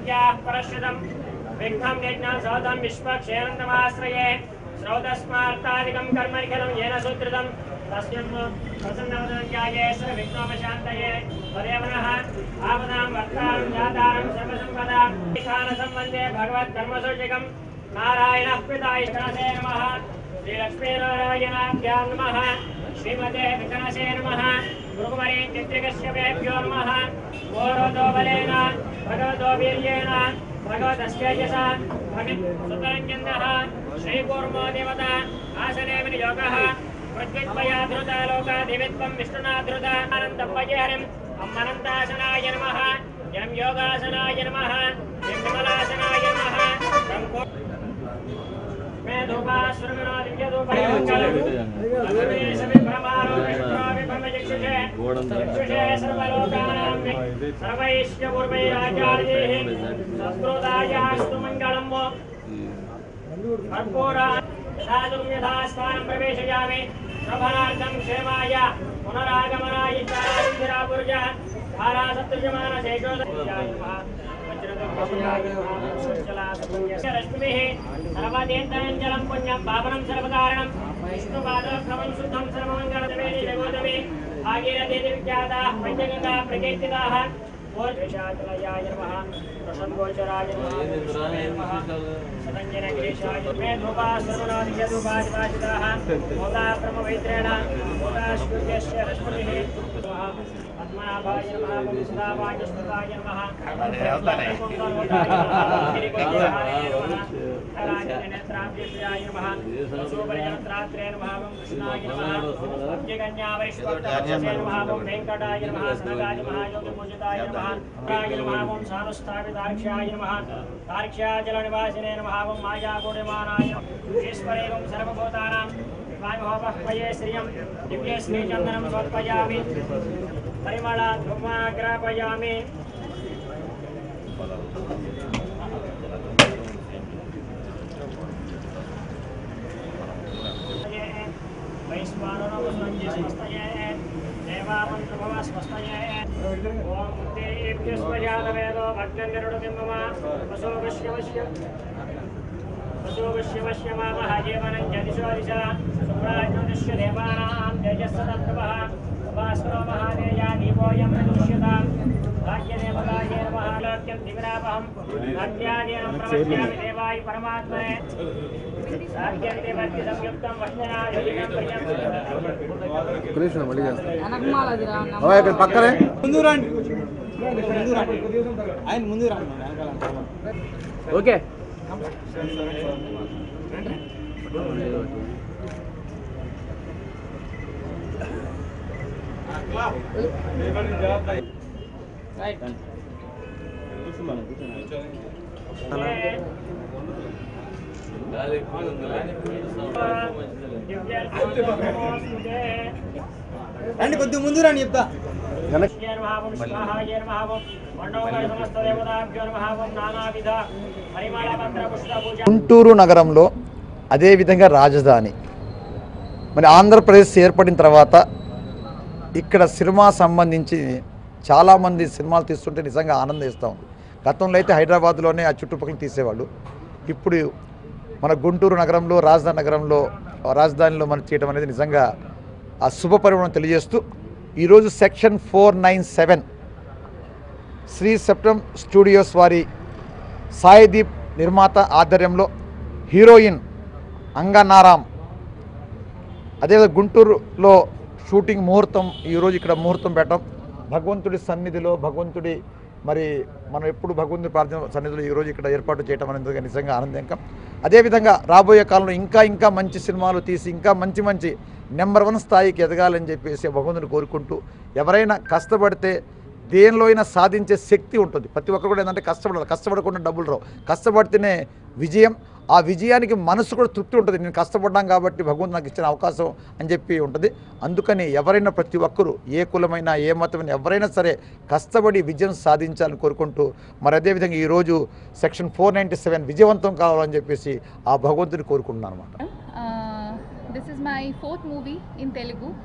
परश्रुतम् विघ्नं यज्ञं सौदं विश्वक्षेमन्तमाश्रये श्रौतस्मार्तादिकं कर्म निखिलं येन सुकृतं तस्मिन् प्रसन्नवदन्त्यायेश्वर विघ्नोपशान्तये तदेव नः आपदां वक्तां जातां सर्वसम्पदां सम्बन्धे भगवत्कर्मसूचिकं नारायणः पिता इष्टासे नमः श्रीलक्ष्मीनारायणाभ्यां नमः श्रीमते विकनसे नमः गुरुकुमरी चित्रिकश्यपेभ्यो नमः गोरोदो बलेन भगवतो वीर्येण भगवतस्तेजसा भगवत्सुतरञ्जनः श्रीकूर्मो देवता आसने विनियोगः पृथ्वीत्वया धृता लोकाधिवित्वं विष्णुना धृता आनन्दपयहरिम् अम्मनन्तासनाय नमः यं योगासनाय नमः यं विमलासनाय नमः तं को- मे धूपाश्रमणो दिव्यधूपयोगम् अग्रे समे परमारो विष्णुरापि परमयक्षुषे यक्षुषे सर्वलोकानां सर्वैश्च पूर्वैराचार्यैः संस्कृतायास्तु मङ्गलम् कर्पूरा यथा यथा स्थानं प्रवेशयामि शोभनार्थं क्षेमाय पुनरागमनाय चारापुर्ज रश्मिभिः सर्वतीर्थाञ्जलं पुण्यं पावनं सर्वकारणं विष्णुपादक्रमं शुद्धं सर्वमङ्गलदमेनि जगोदमे भागीरथी विख्याताः पञ्चगङ्गा प्रकीर्तिताः ओर्विषाचलयाय नमः प्रसन्नगोचराय नमः विष्णवे नमः सतञ्जनगिरीशाय मे धूपा सर्वनादियधूपादिवासिताः मोदा ब्रह्मवैत्रेण मोदाश्वर्यस्य रश्मिः पद्मनाभाय नमः वंसुदावाय स्तुताय नमः राजनेत्राभ्याय नमः वसुपर्यनत्रात्रे नमः वं कृष्णाय नमः यज्ञकन्यावैश्वराय नमः वं वेङ्कटाय नमः सनगाय नमः योगिपूजिताय नमः राय नमः वं सानुस्थापितार्क्ष्याय नमः तार्क्ष्याजलनिवासिने नमः वं मायागुणिमानाय ईश्वरे वं सर्वभूतानां वायुहोपह्वये श्रियं दिव्ये श्रीचन्दनं समर्पयामि परिमళ धूमाग्रापयामि वैश्वानरवसुरञ्जस्वस्तये देवामन्त्रभवस्वस्तये ॐ देभ्यस्वजातवेदो भक्तनिरुडतिं मम वसोपश्यवश्य वसोपश्यवश्य मामः जीवनं जदिशो दिशा शुभ्राज्योतिष्य देवानां तेजस्सदप्रभः उपासनो महादेया दीपोऽयं प्रदुष्यताम् भाग्यदेवताय नमः लोक्यं दिविरापहं भक्त्यादीनं प्रवक्ष्यामि देवाय परमात्मने साध्यन्ति संयुक्तं वचनाधिकं प्रियं ఒక్క నిమిషం మళ్ళీ చేస్తాను వెనకమాలదిరా ఓ, ఇక్కడ పక్కనే ముందు రండి ముందు రండి ఆయన ముందు రండి వెనకాల ఓకే రైట్ రండి కొద్దిగా ముందు రండి చెప్తా గుంటూరు నగరంలో అదేవిధంగా రాజధాని మరి ఆంధ్రప్రదేశ్ ఏర్పడిన తర్వాత ఇక్కడ సినిమా సంబంధించి చాలామంది సినిమాలు తీస్తుంటే నిజంగా ఆనందిస్తూ ఉంది గతంలో అయితే హైదరాబాద్లోనే ఆ చుట్టుపక్కల తీసేవాళ్ళు ఇప్పుడు మన గుంటూరు నగరంలో రాజధాని నగరంలో రాజధానిలో మనం చేయడం అనేది నిజంగా ఆ శుభ పరిమాణం తెలియజేస్తూ ఈరోజు section four nine seven Sri సెప్టమ్ స్టూడియోస్ వారి సాయిదీప్ నిర్మాత ఆధ్వర్యంలో హీరోయిన్ అంగనారాం అదేవిధంగా గుంటూరులో షూటింగ్ ముహూర్తం ఈరోజు ఇక్కడ ముహూర్తం పెట్టడం భగవంతుడి సన్నిధిలో భగవంతుడి మరి మనం ఎప్పుడు భగవంతుడి ప్రార్థన సన్నిధిలో ఈరోజు ఇక్కడ ఏర్పాటు చేయడం అనేది నిజంగా ఆనందకం అదేవిధంగా రాబోయే కాలంలో ఇంకా ఇంకా మంచి సినిమాలు తీసి ఇంకా మంచి మంచి నెంబర్ వన్ స్థాయికి ఎదగాలని చెప్పేసి భగవంతుని కోరుకుంటూ ఎవరైనా కష్టపడితే దేనిలో అయినా సాధించే శక్తి ఉంటుంది ప్రతి ఒక్కరు కూడా ఏంటంటే కష్టపడాలి కష్టపడకుండా డబ్బులు రావు కష్టపడితేనే విజయం ఆ విజయానికి మనసు కూడా తృప్తి ఉంటుంది నేను కష్టపడ్డాం కాబట్టి భగవంతుడు నాకు ఇచ్చిన అవకాశం అని చెప్పి ఉంటుంది అందుకని ఎవరైనా ప్రతి ఒక్కరూ ఏ కులమైనా ఏ మతమైనా ఎవరైనా సరే కష్టపడి విజయం సాధించాలని కోరుకుంటూ మరి అదేవిధంగా ఈరోజు సెక్షన్ ఫోర్ నైంటీ సెవెన్ విజయవంతం కావాలని చెప్పేసి ఆ భగవంతుని కోరుకుంటున్నాను అనమాట Uh, this is my fourth movie in Telugu.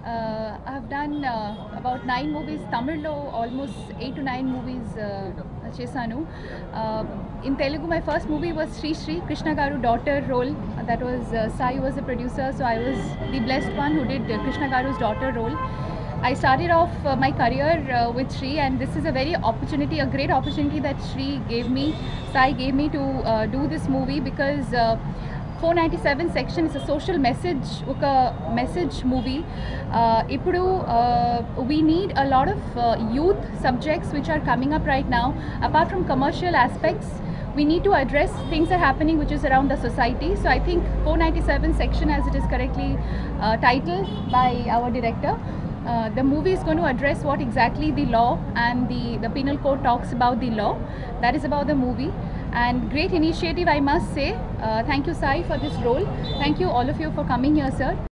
Uh, I've done uh, about nine movies. Tamillo almost eight to nine movies uh, chesanu. Uh, in Telugu, my first movie was Sri Sri Krishna Garu daughter role. That was uh, Sai was the producer, so I was the blessed one who did uh, Krishna Garu's daughter role. I started off uh, my career uh, with Shri, and this is a very opportunity, a great opportunity that Shri gave me, Sai gave me to uh, do this movie because. Uh, 497 section is a social message ఒక message movie ఇప్పుడు we need a lot of youth subjects which are coming up right now apart from commercial aspects we need to address things are happening which is around the society so i think 497 section as it is correctly uh, titled by our director uh, the movie is going to address what exactly the law and the, the penal code talks about the law that is about the movie and great initiative i must say uh, thank you sai for this role thank you all of you for coming here sir